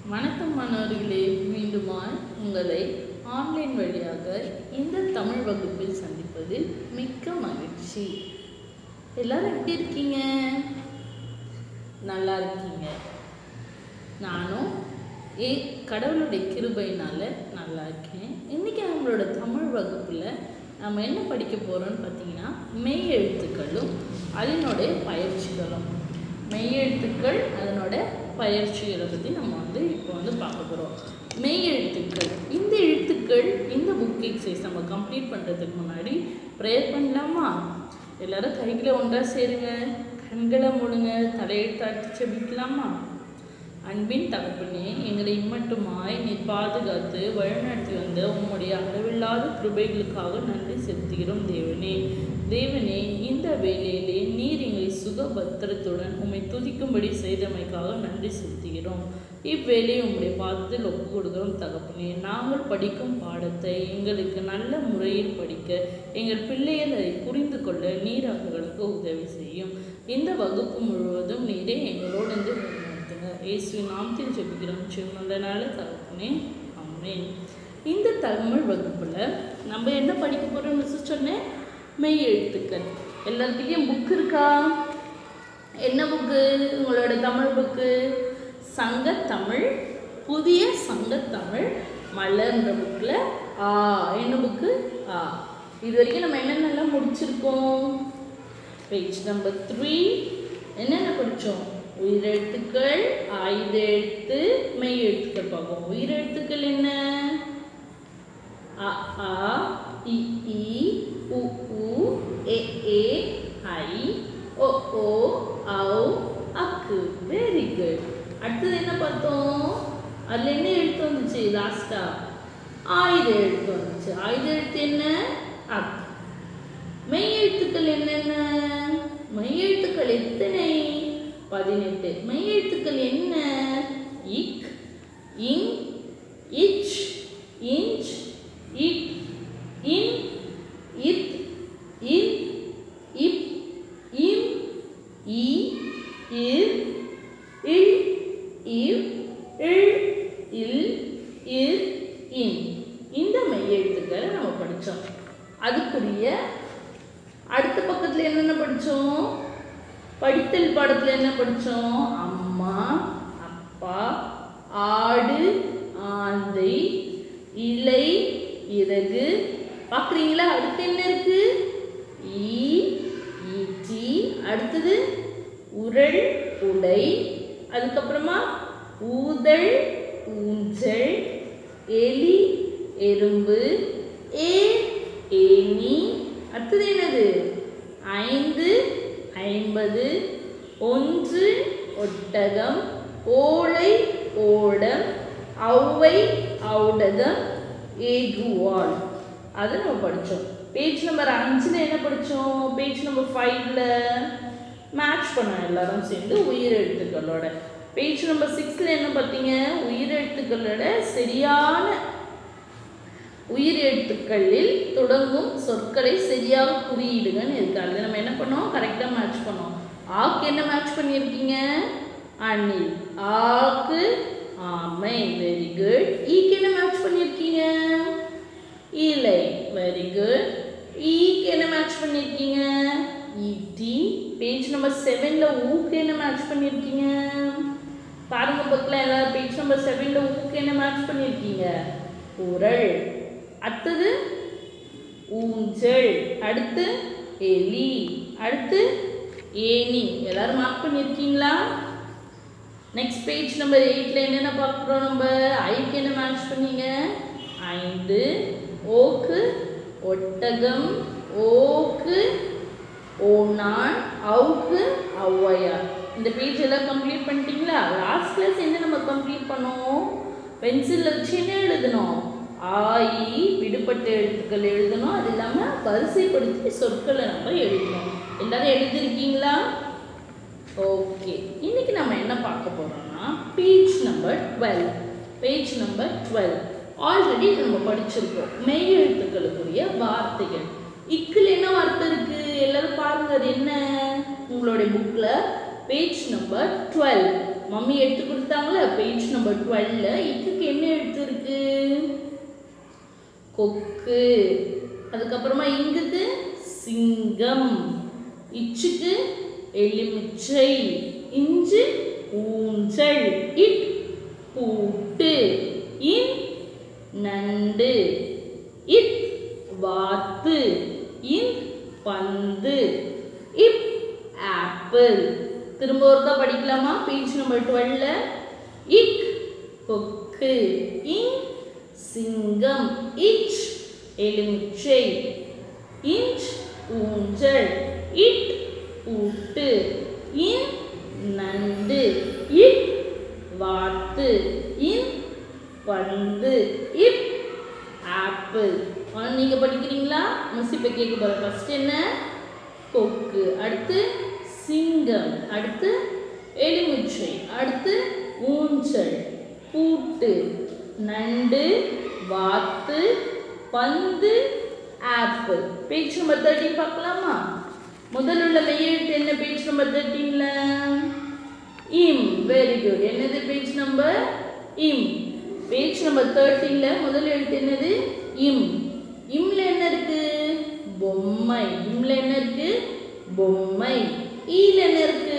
வணக்கம் மாணவர்களே மீண்டுமாய் உங்களை ஆன்லைன் வழியாக இந்த தமிழ் வகுப்பில் சந்திப்பதில் மிக்க மகிழ்ச்சி எல்லாரும் எப்படி இருக்கீங்க நல்லா இருக்கீங்க நானும் ஏ கடவுளுடைய கிருபையினால நல்லா இருக்கேன் இன்னைக்கு நம்மளோட தமிழ் வகுப்பில் நம்ம என்ன படிக்க போகிறோம்னு பார்த்தீங்கன்னா மெய் எழுத்துக்களும் அதனுடைய பயிற்சிகளும் மெய் எழுத்துக்கள் அதனோட பயிற்சிகளை பற்றி நம்ம வந்து இப்போ வந்து பார்க்க போகிறோம் மெய் எழுத்துக்கள் இந்த எழுத்துக்கள் இந்த புக் எக்ஸசைஸ் நம்ம கம்ப்ளீட் பண்ணுறதுக்கு முன்னாடி ப்ரேயர் பண்ணலாமா எல்லாரும் கைகளை ஒன்றா சேருங்க கண்களை மூடுங்க தலையெழுத்தாட்டி செபிக்கலாமா அன்பின் தகப்பனே எங்களை இம்மட்டுமாய் நீர் பாதுகாத்து வழிநடத்தி வந்த உம்முடைய அளவில்லாத கிருபைகளுக்காக நன்றி செலுத்துகிறோம் தேவனே தேவனே இந்த வேளையிலே நீர் எங்களை சுகபத்திரத்துடன் உம்மை துதிக்கும்படி செய்தமைக்காக நன்றி செலுத்துகிறோம் இவ்வேளையை உம்முடைய பாதத்தில் ஒப்பு கொடுக்கிறோம் தகப்பனே நாங்கள் படிக்கும் பாடத்தை எங்களுக்கு நல்ல முறையில் படிக்க எங்கள் பிள்ளைகள் அதை புரிந்து கொள்ள நீர் அவர்களுக்கு உதவி செய்யும் இந்த வகுப்பு முழுவதும் நீரே எங்களோடு இருந்து வழிநடத்துங்க இயேசுவின் நாமத்தில் ஜெபிக்கிறோம் சிவனோடனால தகப்பனே ஆமென் இந்த தமிழ் வகுப்பில் நம்ம என்ன படிக்க போகிறோம்னு மிஸ் சொன்னேன் மெய் எழுத்துக்கள் எல்லாருக்கிட்டையும் புக் இருக்கா என்ன புக்கு உங்களோட தமிழ் புக்கு சங்கத்தமிழ் புதிய சங்கத்தமிழ் மலர்ன்ற புக்கில் ஆ என்ன புக்கு ஆ இது வரைக்கும் நம்ம என்னென்னலாம் முடிச்சிருக்கோம் பேஜ் நம்பர் த்ரீ என்னென்ன படித்தோம் உயிரெழுத்துக்கள் ஆயுத எழுத்து மெய் எழுத்துக்கள் பார்ப்போம் உயிரெழுத்துக்கள் என்ன அ ஆ இ ஈ உ ஊ எ ஏ ஐ ஓ ஓ ஔ அக்கு வெரி குட் அடுத்தது என்ன பார்த்தோம் அதில் என்ன எழுத்து வந்துச்சு லாஸ்டா ஆயுத எழுத்து வந்துச்சு ஆயுத எழுத்து என்ன அக் மெய் எழுத்துக்கள் என்னென்ன மெய் எழுத்துக்கள் எத்தனை பதினெட்டு மெய் எழுத்துக்கள் என்ன இக் இங் இச் இஞ்ச் இட் இன் இத் இன் இப் இம் இ இர் இல் இவ் இல் இல் இர் இன் இந்த மெய் எழுத்துக்களை நம்ம படித்தோம் அதுக்குரிய அடுத்த பக்கத்தில் என்னென்ன படித்தோம் படித்தல் பாடத்தில் என்ன படித்தோம் அம்மா அப்பா ஆடு ஆந்தை இலை இறகு பார்க்குறீங்களா அடுத்து என்ன இருக்கு ஈ ஈட்டி அடுத்தது உரல் உடை அதுக்கப்புறமா ஊதல் ஊஞ்சல் எலி எறும்பு ஏ ஏனி அடுத்தது என்னது ஐந்து ஐம்பது ஒன்று ஒட்டகம் ஓலை ஓடம் ஔவை ஔடகம் ஏகுவாள் அதை நம்ம படித்தோம் பேஜ் நம்பர் அஞ்சில் என்ன படித்தோம் பேஜ் நம்பர் ஃபைவ்ல மேட்ச் பண்ணோம் எல்லாரும் சேர்ந்து உயிரெழுத்துக்களோட பேஜ் நம்பர் சிக்ஸில் என்ன பார்த்தீங்க உயிரெழுத்துக்களோட சரியான உயிர் எழுத்துக்களில் தொடங்கும் சொற்களை சரியாக குறியிடுங்கன்னு இருக்கு அதில் நம்ம என்ன பண்ணோம் கரெக்டாக மேட்ச் பண்ணோம் ஆக்கு என்ன மேட்ச் பண்ணியிருக்கீங்க அணில் ஆக்கு ஆமை வெரி குட் ஈக்கு என்ன மேட்ச் பண்ணியிருக்கீங்க இலை வெரி குட் ஈக்கு என்ன மேட்ச் பண்ணியிருக்கீங்க ஈட்டி பேஜ் நம்பர் செவனில் ஊக்கு என்ன மேட்ச் பண்ணியிருக்கீங்க பாருங்க பக்கத்தில் எல்லாரும் பேஜ் நம்பர் செவனில் ஊக்கு என்ன மேட்ச் பண்ணியிருக்கீங்க குரல் அடுத்தது ஊஞ்சல் அடுத்து எலி அடுத்து ஏனி எல்லாரும் மார்க் பண்ணியிருக்கீங்களா நெக்ஸ்ட் பேஜ் நம்பர் எயிட்டில் என்னென்ன பார்க்குறோம் நம்ம ஐக்கு என்ன மேட்ச் பண்ணீங்க ஐந்து ஓக்கு ஒட்டகம் ஓக்கு ஓனான் அவுக்கு ஔவையார் இந்த பேஜ் எல்லாம் கம்ப்ளீட் பண்ணிட்டீங்களா லாஸ்ட் கிளாஸ் என்ன நம்ம கம்ப்ளீட் பண்ணோம் பென்சிலில் வச்சு என்ன எழுதணும் ஆயி விடுபட்ட எழுத்துக்கள் எழுதணும் அது இல்லாமல் வரிசைப்படுத்தி சொற்களை நம்ம எழுதணும் எல்லாரும் எழுதிருக்கீங்களா ஓகே இன்னைக்கு நம்ம என்ன பார்க்க போறோம்னா page number twelve page number twelve already நம்ம படிச்சிருக்கோம் மெய் எழுத்துக்களுக்குரிய வார்த்தைகள் இக்கில் என்ன வார்த்தை இருக்கு எல்லாரும் பாருங்க அது என்ன உங்களுடைய புக்கில் பேஜ் நம்பர் டுவெல் மம்மி எடுத்து கொடுத்தாங்களே பேஜ் நம்பர் டுவெல்ல இக்குக்கு என்ன எழுத்து இருக்கு கொக்கு அதுக்கப்புறமா இங்குக்கு சிங்கம் இச்சுக்கு எலுமிச்சை இஞ்சு ஊஞ்சல் இட் பூட்டு இன் நண்டு இத் வாத்து இன் பந்து இப் ஆப்பிள் திரும்ப ஒருக்கா படிக்கலாமா பேஜ் நம்பர் டுவெல்ல இக் கொக்கு இன் சிங்கம் இச் எலுமிச்சை இன்ச் ஊஞ்சல் இட் பூட்டு இன் நண்டு இட் வாத்து இன் பந்து இப் ஆப்பிள் நீங்க படிக்கிறீங்களா மிஸ் இப்ப கேட்க போறேன் ஃபர்ஸ்ட் என்ன கொக்கு அடுத்து சிங்கம் அடுத்து எலுமிச்சை அடுத்து ஊஞ்சல் பூட்டு நண்டு வாத்து பந்து ஆப்பிள் பேஜ் நம்பர் தேர்ட்டின் பார்க்கலாமா முதல் உள்ள மெய்யெழுத்து என்ன பேஜ் நம்பர் தேர்ட்டீன்ல இம் வெரி குட் என்னது பேஜ் நம்பர் இம் பேஜ் நம்பர் தேர்ட்டீன்ல முதல் எழுத்து என்னது இம் இம்ல என்ன இருக்கு பொம்மை இம்ல என்ன இருக்கு பொம்மை ஈல என்ன இருக்கு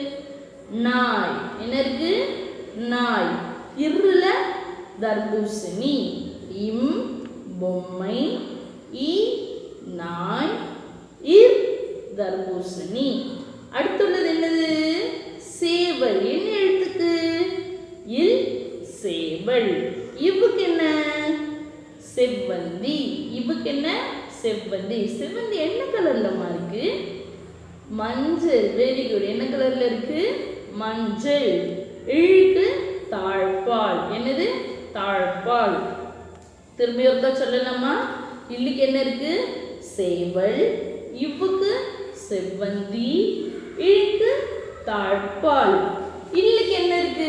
நாய் என்ன இருக்கு நாய் இருல தர்பூசணி இம் பொம்மை ஈ நாய் இர் தர்பூசணி அடுத்துள்ளது என்னது சேவல் என்ன எழுத்துக்கு இல் சேவல் இவுக்கு என்ன செவ்வந்தி இவுக்கு என்ன செவ்வந்தி செவ்வந்தி என்ன கலர்லமா இருக்கு மஞ்சள் வெரி குட் என்ன கலர்ல இருக்கு மஞ்சள் இழுக்கு தாழ்பால் என்னது தாழ்பால் திரும்பி ஒருக்கா சொல்லலாமா இல்லுக்கு என்ன இருக்கு சேவல் இவ்வுக்கு செவ்வந்தி இழுக்கு தாழ்பால் இல்லுக்கு என்ன இருக்கு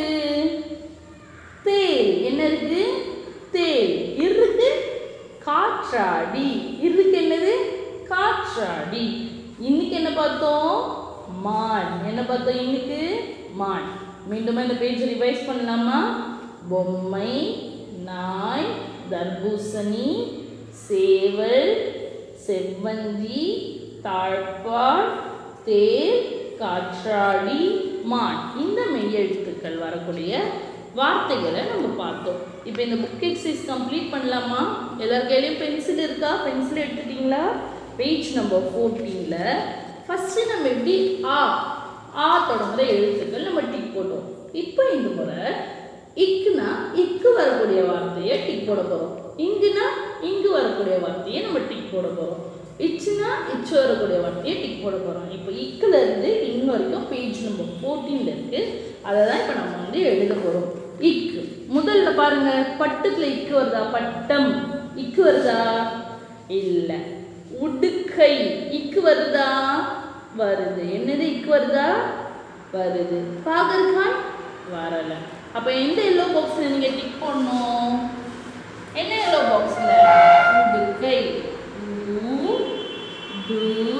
தேல் என்ன இருக்கு தேல் இருக்கு காற்றாடி இருக்கு என்னது காற்றாடி இன்னைக்கு என்ன பார்த்தோம் மான் என்ன பார்த்தோம் இன்னைக்கு மான் மீண்டும் இந்த பேஜ் ரிவைஸ் பண்ணலாமா பொம்மை நாய் தர்பூசணி சேவல் செவ்வந்தி தாழ்பால் தேர் காற்றாடி மான் இந்த மெய்யெழுத்துக்கள் வரக்கூடிய வார்த்தைகளை நம்ம பார்த்தோம் இப்போ இந்த புக் எக்ஸசைஸ் கம்ப்ளீட் பண்ணலாமா எல்லார் கையிலையும் பென்சில் இருக்கா பென்சில் எடுத்துட்டீங்களா பேஜ் நம்பர் ஃபோர்டீனில் ஃபஸ்ட்டு நம்ம எப்படி ஆ ஆ தொடங்குற எழுத்துக்கள் நம்ம டிக் போட்டோம் இப்போ இந்த முறை இக்குனா இக்கு வரக்கூடிய வார்த்தையை டிக் போட போகிறோம் இங்குனா இங்கு வரக்கூடிய வார்த்தையை நம்ம டிக் போட போகிறோம் இச்சுனா இச்சு வரக்கூடிய வார்த்தையை டிக் போட போகிறோம் இப்போ இக்குல இருந்து இங்க வரைக்கும் பேஜ் நம்பர் ஃபோர்டீனில் இருக்கு அதை தான் இப்போ நம்ம வந்து எழுத போகிறோம் இக்கு முதல்ல பாருங்க பட்டத்துல இக்கு வருதா பட்டம் இக்கு வருதா இல்லை உடுக்கை இக்கு வருதா வருது என்னது இக்கு வருதா வருது பாகற்காய் வரல அப்ப எந்த எல்லோ பாக்ஸ்ல நீங்க டிக் பண்ணணும் என்ன எல்லோ பாக்ஸ்ல உடுக்கை உ டு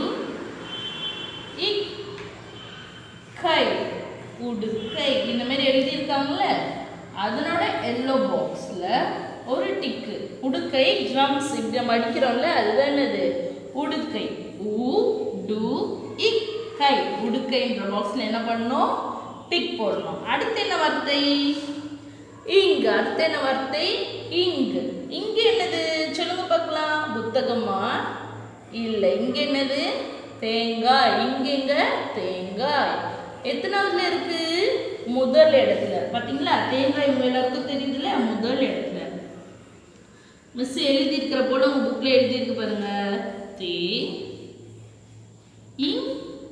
இக் கை உடுக்கை இந்த மாதிரி எழுதியிருக்காங்கல்ல அதனோட எல்லோ பாக்ஸில் ஒரு டிக்கு உடுக்கை ட்ரம்ஸ் இப்படி நம்ம அடிக்கிறோம்ல அதுதான் என்னது உடுக்கை உ டு இக் கை உடுக்கைன்ற பாக்ஸில் என்ன பண்ணணும் டிக் போடணும் அடுத்து என்ன வார்த்தை இங்கு அடுத்து என்ன வார்த்தை இங்கு இங்கு என்னது சொல்லுங்க பார்க்கலாம் புத்தகமா இல்லை இங்க என்னது தேங்காய் இங்க எங்க தேங்காய் எத்தனாவதுல இருக்கு முதல் இடத்துல பாத்தீங்களா தேங்காய் உங்க எல்லாருக்கும் தெரியுதுல்ல முதல் இடத்துல மிஸ் எழுதி இருக்கிற போல உங்க புக்ல எழுதி இருக்கு பாருங்க தே இங்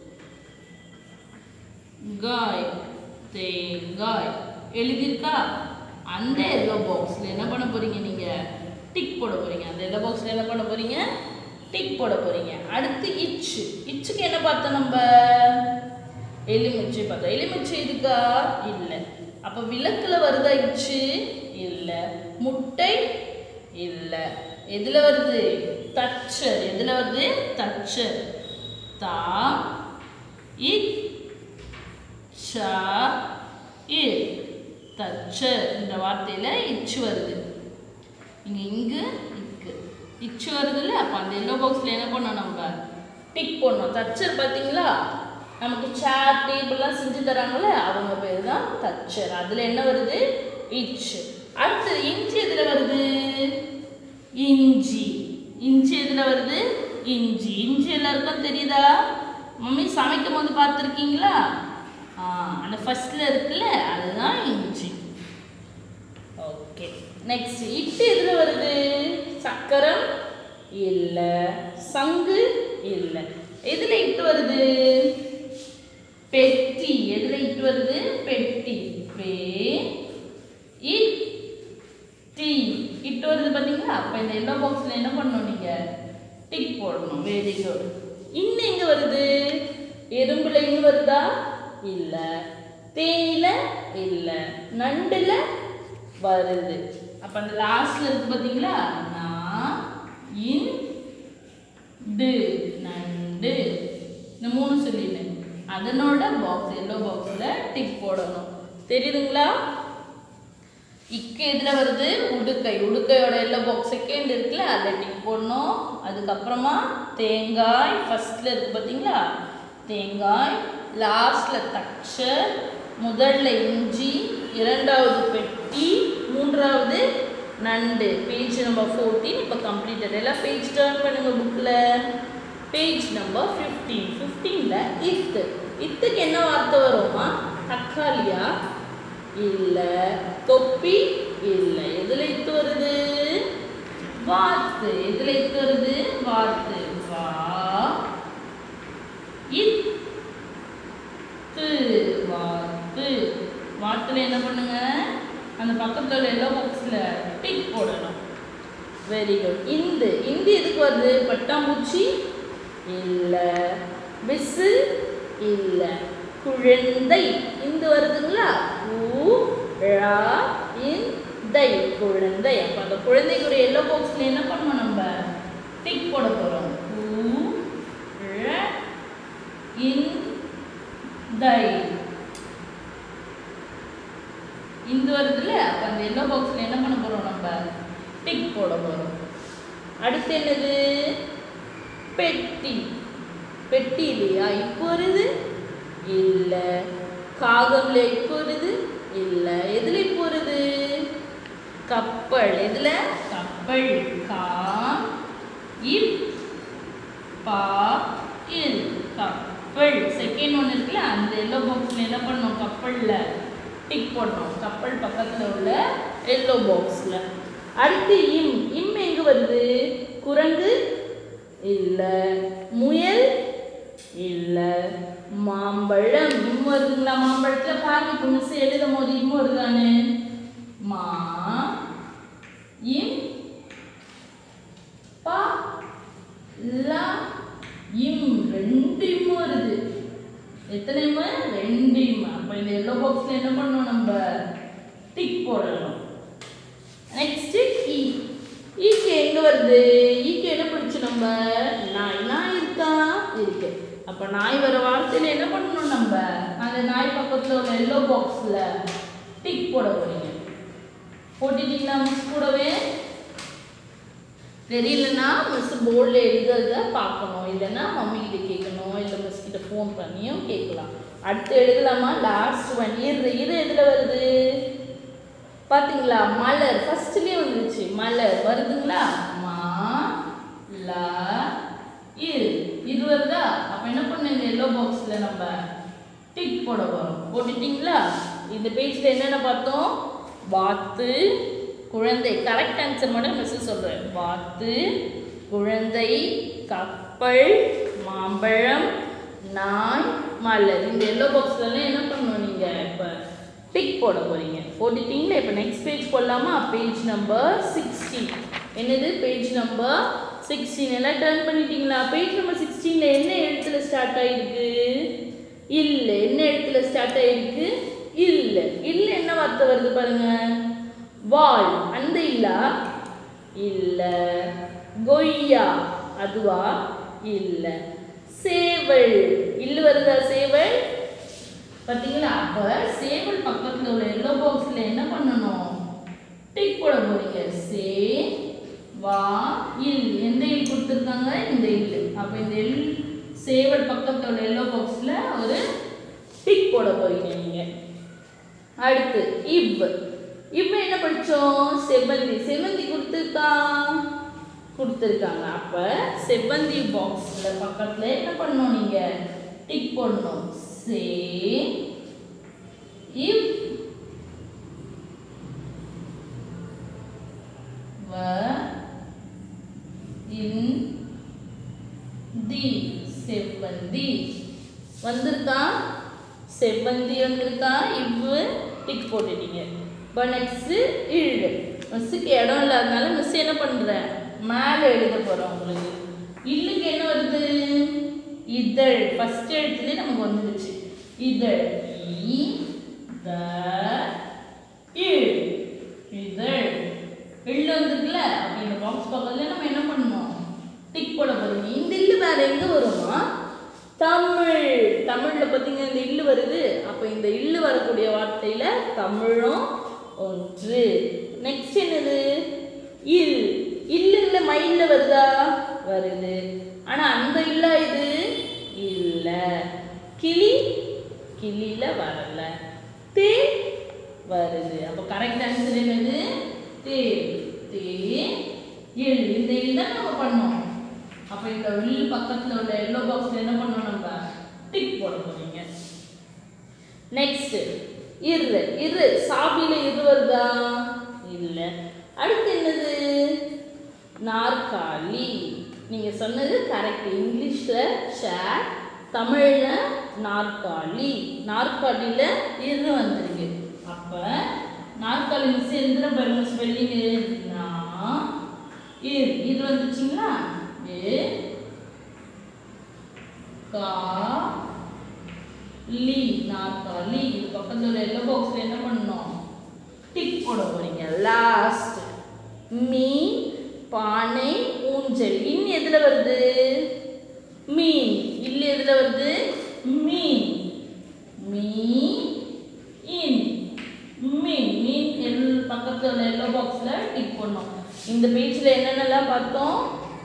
காய் தேங்காய் எழுதியிருக்கா அந்த எல்லோ பாக்ஸில் என்ன பண்ண போறீங்க நீங்க டிக் போட போறீங்க அந்த எல்லோ பாக்ஸில் என்ன பண்ண போறீங்க டிக் போட போறீங்க அடுத்து இச்சு இச்சுக்கு என்ன பார்த்தோம் நம்ம எலுமிச்சை பார்த்தோம் எலுமிச்சை இருக்கா இல்லை அப்போ விளக்குல வருதா இச்சு இல்லை முட்டை இல்லை எதுல வருது தச்சர் எதுல வருது தச்சர் தா இக் ஷ இல் தச்சர் இந்த வார்த்தையில இச்சு வருது இங்க இங்கு இக்கு இச்சு வருதுல்ல அப்போ அந்த எல்லோ பாக்ஸ்ல என்ன பண்ணோம் நம்ம டிக் பண்ணோம் தச்சர் பார்த்தீங்களா நமக்கு சேர் டேபிள்லாம் செஞ்சு தராங்கல்ல அவங்க பேர் தான் தச்சர் அதில் என்ன வருது இச் அடுத்து இஞ்சி எதில் வருது இஞ்சி இஞ்சி எதில் வருது இஞ்சி இஞ்சி எல்லாருக்கும் தெரியுதா மம்மி சமைக்கும் போது பார்த்துருக்கீங்களா ஆ அந்த ஃபர்ஸ்ட்ல இருக்குல்ல அதுதான் இஞ்சி ஓகே நெக்ஸ்ட் இட்டு எதில் வருது சக்கரம் இல்லை சங்கு இல்லை எதில் இட்டு வருது பெட்டி எதில் இட்டு வருது பெட்டி பே இட் டி இட்டு வருது பார்த்தீங்களா அப்போ இந்த எல்லோ பாக்ஸில் என்ன பண்ணணும் நீங்கள் டிக் போடணும் வெரி குட் இன்னும் எங்கே வருது எறும்புல இங்க வருதா இல்லை தேயில இல்லை நண்டுல வருது அப்போ அந்த லாஸ்ட்ல இருக்கு பார்த்தீங்களா நான் இன் டு நண்டு இந்த மூணு சொல்லிட்டேன் அதனோட பாக்ஸ் எல்லோ பாக்ஸில் டிக் போடணும் தெரியுதுங்களா இக்கு எதில் வருது உடுக்கை உடுக்கையோட எல்லோ பாக்ஸ் செகண்ட் இருக்குல்ல அதில் டிக் போடணும் அதுக்கப்புறமா தேங்காய் ஃபர்ஸ்ட்ல இருக்கு பார்த்தீங்களா தேங்காய் லாஸ்ட்ல தச்சர் முதல்ல இஞ்சி இரண்டாவது பெட்டி மூன்றாவது நண்டு பேஜ் நம்பர் ஃபோர்டீன் இப்போ கம்ப்ளீட்டட் எல்லாம் பேஜ் டர்ன் பண்ணுங்க புக்கில் பேஜ் நம்பர் ஃபிஃப்டீன் ஃபிஃப்டீனில் இத்து இத்துக்கு என்ன வார்த்தை வருமா தக்காளியா இல்லை தொப்பி இல்லை எதில் இத்து வருது வாத்து எதில் இத்து வருது வாத்து வா இத்து வாத்து வாத்துல என்ன பண்ணுங்க அந்த பக்கத்துல உள்ள எல்லோ பாக்ஸில் டிக் போடணும் வெரி குட் இந்து இந்து எதுக்கு வருது பட்டாம்பூச்சி இல்லை விசில் இல்லை குழந்தை இந்து வருதுங்களா ஊ ழா இந்தை குழந்தை அப்போ அந்த குழந்தைக்குரிய எல்லோ பாக்ஸில் என்ன பண்ணணும் நம்ம டிக் போட போகிறோம் ஊ ழ இந்தை இந்து வருதுல்ல அப்போ அந்த எல்லோ பாக்ஸில் என்ன பண்ண போகிறோம் நம்ம டிக் போட போகிறோம் அடுத்து என்னது பெட்டி பெட்டி இல்லையா இப்போ வருது இல்லை காகம்ல இப்போ வருது இல்லை எதில் இப்போ வருது கப்பல் எதில் கப்பல் கா இப் பா இல் கப்பல் செகண்ட் ஒன்று இருக்குல்ல அந்த எல்லோ பாக்ஸில் என்ன பண்ணணும் கப்பலில் டிக் போடணும் கப்பல் பக்கத்தில் உள்ள எல்லோ பாக்ஸில் அடுத்து இம் இம் எங்கே வருது குரங்கு இல்லை முயல் இல்லை மாம்பழம் இம் வருதுங்களா மாம்பழத்தில் பாருங்க இப்போ மிஸ் எழுதும் போது இம் வருதானு மா இம் பா லா இம் ரெண்டு இம் வருது எத்தனை இம் ரெண்டு இம் அப்போ இந்த எல்லோ பாக்ஸில் என்ன பண்ணணும் நம்ம டிக் போடணும் நெக்ஸ்ட் இ ஈக்கு எங்க வருது ஈக்கு என்ன பிடிச்சு நம்ம நாய் நாய் இருக்கா இருக்கு அப்ப நாய் வர வார்த்தையில என்ன பண்ணணும் நம்ம அந்த நாய் பக்கத்துல உள்ள எல்லோ பாக்ஸ்ல டிக் போட போறீங்க போட்டுட்டீங்களா மிஸ் கூடவே தெரியலன்னா மிஸ் போர்டில் எழுதுறத பார்க்கணும் இல்லைன்னா மம்மி கிட்ட கேட்கணும் இல்லை மிஸ் கிட்ட ஃபோன் பண்ணியும் கேட்கலாம் அடுத்து எழுதலாமா லாஸ்ட் ஒன் இரு இரு எதில் வருது பாத்தீங்களா மலர் ஃபர்ஸ்ட்லயே வந்துருச்சு மலர் வருதுங்களா மா ல இரு இது வருதா அப்ப என்ன பண்ணுங்க எல்லோ பாக்ஸ்ல நம்ம டிக் போட போறோம் போட்டுட்டீங்களா இந்த பேஜ்ல என்னென்ன பார்த்தோம் வாத்து குழந்தை கரெக்ட் ஆன்சர் மட்டும் மிஸ் சொல்றேன் வாத்து குழந்தை கப்பல் மாம்பழம் நாய் மலர் இந்த எல்லோ பாக்ஸ்லாம் என்ன பண்ணணும் நீங்க இப்போ டிக் போட போறீங்க போட்டுட்டீங்களா இப்போ நெக்ஸ்ட் பேஜ் போடலாமா பேஜ் நம்பர் சிக்ஸ்டீன் என்னது பேஜ் நம்பர் சிக்ஸ்டீன் எல்லாம் டர்ன் பண்ணிட்டீங்களா பேஜ் நம்பர் சிக்ஸ்டீனில் என்ன எழுத்துல ஸ்டார்ட் ஆயிருக்கு இல்லை என்ன எழுத்துல ஸ்டார்ட் ஆயிருக்கு இல்லை இல்லை என்ன வார்த்தை வருது பாருங்க வால் அந்த இல்லா இல்லை கொய்யா அதுவா இல்லை சேவல் இல்லு வருதா சேவல் பார்த்தீங்களா அப்போ சேவல் பக்கத்தில் உள்ள எல்லோ பாக்ஸில் என்ன பண்ணணும் டிக் போட போறீங்க சே வா இல் எந்த இல் கொடுத்துருக்காங்க இந்த இல் அப்போ இந்த இல் சேவல் பக்கத்தில் உள்ள எல்லோ பாக்ஸில் ஒரு டிக் போட போறீங்க நீங்கள் அடுத்து இவ் இவ் என்ன படிச்சோம் செவ்வந்தி செவ்வந்தி கொடுத்துருக்கா கொடுத்துருக்காங்க அப்ப செவ்வந்தி பாக்ஸ்ல பக்கத்துல என்ன பண்ணணும் நீங்க டிக் பண்ணணும் சே இவ் வ இன் தி செவ்வந்தி வந்திருக்கா செவ்வந்தி வந்திருக்கா இவ்வு டிக் போட்டுட்டீங்க இப்போ நெக்ஸ்ட்டு இழு மிஸ்ஸுக்கு இடம் இல்லாதனால மிஸ் என்ன பண்ணுறேன் மேலே எழுத போகிறோம் உங்களுக்கு இல்லுக்கு என்ன வருது இதழ் ஃபஸ்ட் எழுத்துலேயே நமக்கு வந்துடுச்சு இதழ் இ த இழ் இதழ் எள்ளு வந்துருக்குல்ல அப்போ இந்த பாக்ஸ் பக்கத்துல நம்ம என்ன பண்ணணும் டிக் போட போறீங்க இந்த இல்லு வேற எங்க வருமா தமிழ் தமிழ்ல பார்த்தீங்க இந்த இல்லு வருது அப்போ இந்த இல்லு வரக்கூடிய வார்த்தையில தமிழும் ஒன்று நெக்ஸ்ட் என்னது இல் இல்லுங்கள மயில்ல வருதா வருது ஆனா அந்த இல்ல இது இல்ல கிளி கிளியில வரல தே வருது அப்போ கரெக்ட் ஆன்சர் என்னது தே தே இல் இந்த இல் தான் நம்ம பண்ணோம் அப்போ இந்த இல் பக்கத்துல உள்ள எல்லோ பாக்ஸ்ல என்ன பண்ணோம் நம்ம டிக் போட போறீங்க நெக்ஸ்ட் இரு இரு சாபியில இரு வருதா இல்ல அடுத்து என்னது நாற்காலி நீங்க சொன்னது கரெக்ட் இங்கிலீஷ்ல ஷேர் தமிழ்ல நாற்காலி நாற்காலியில இரு வந்திருக்கு அப்ப நாற்காலி மிஸ் எந்திர பாருங்க ஸ்பெல்லிங் நான் இர் இது வந்துச்சுங்களா ஏ கா லீ நாற்காலி இது பக்கத்துல எல்லோ பாக்ஸ்ல என்ன பண்ணணும் டிக் போட போறீங்க லாஸ்ட் மீ பானை ஊஞ்சல் இன் எதுல வருது மீன் இல்ல எதுல வருது மீன் me in mean mean L பக்கத்துல உள்ள எல்லோ பாக்ஸ்ல டிக் பண்ணோம் இந்த பேஜ்ல என்னென்னலாம் பார்த்தோம்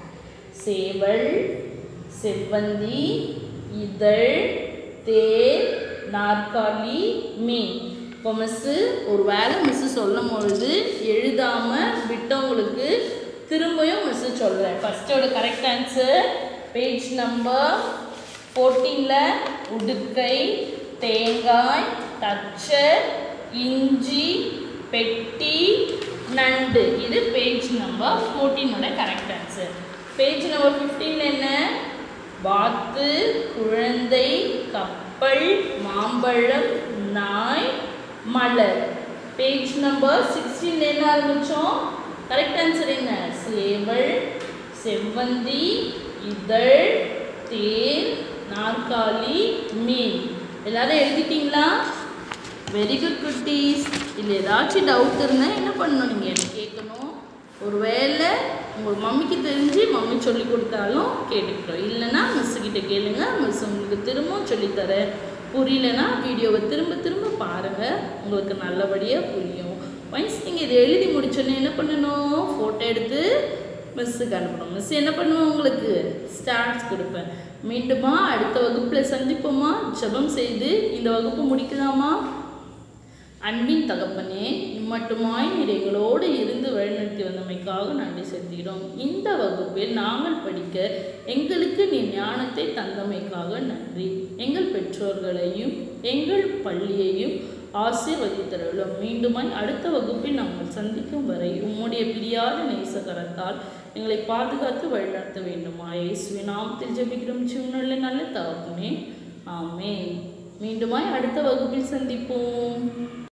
சேவல் செவ்வந்தி இதழ் தேர் நாற்காலி மீன் இப்போ மிஸ்ஸு ஒரு வேலை மிஸ்ஸு சொல்லும் பொழுது எழுதாமல் விட்டவங்களுக்கு திரும்பியும் மிஸ்ஸு சொல்கிறேன் ஃபஸ்ட்டோட கரெக்ட் ஆன்சர் பேஜ் நம்பர் ஃபோர்டீனில் உடுக்கை தேங்காய் தச்சர் இஞ்சி பெட்டி நண்டு இது பேஜ் நம்பர் ஃபோர்டீனோட கரெக்ட் ஆன்சர் பேஜ் நம்பர் ஃபிஃப்டீனில் என்ன வாத்து குழந்தை கப்பல் மாம்பழம் நாய் மலர் பேஜ் நம்பர் சிக்ஸ்டீன் என்ன ஆரம்பித்தோம் கரெக்ட் ஆன்சர் என்ன சேவல் செவ்வந்தி இதழ் தேர் நாற்காலி மீன் எல்லாரும் எழுதிட்டீங்களா வெரி குட் குட்டீஸ் இதில் ஏதாச்சும் டவுட் இருந்தால் என்ன பண்ணணும் நீங்கள் எனக்கு கேட்கணும் ஒருவேளை உங்கள் மம்மிக்கு தெரிஞ்சு மம்மி சொல்லி கொடுத்தாலும் கேட்டுக்கிறோம் இல்லைன்னா மிஸ் கிட்ட கேளுங்க மிஸ் உங்களுக்கு திரும்பவும் சொல்லித்தரேன் புரியலனா வீடியோவை திரும்ப திரும்ப பாருங்கள் உங்களுக்கு நல்லபடியாக புரியும் ஒன்ஸ் நீங்கள் இதை எழுதி முடிச்சோன்னே என்ன பண்ணணும் ஃபோட்டோ எடுத்து மிஸ்ஸுக்கு அனுப்பணும் மிஸ் என்ன பண்ணுவோம் உங்களுக்கு ஸ்டார்ஸ் கொடுப்பேன் மீண்டுமா அடுத்த வகுப்பில் சந்திப்போமா ஜெபம் செய்து இந்த வகுப்பு முடிக்கலாமா அன்பின் தகப்பனே இம்மட்டுமாய் நீர் எங்களோடு இருந்து வழிநடத்தி வந்தமைக்காக நன்றி செலுத்துகிறோம் இந்த வகுப்பில் நாங்கள் படிக்க எங்களுக்கு நீ ஞானத்தை தந்தமைக்காக நன்றி எங்கள் பெற்றோர்களையும் எங்கள் பள்ளியையும் ஆசீர்வதித்தருளும் மீண்டுமாய் அடுத்த வகுப்பில் நாங்கள் சந்திக்கும் வரை உம்முடைய பிரியாத நேசகரத்தால் எங்களை பாதுகாத்து வழிநடத்த வேண்டுமா இயேசுவின் நாமத்தில் ஜெபிக்கிறோம் சிவனுள்ள நல்ல தகப்பனே ஆமென் மீண்டுமாய் அடுத்த வகுப்பில் சந்திப்போம்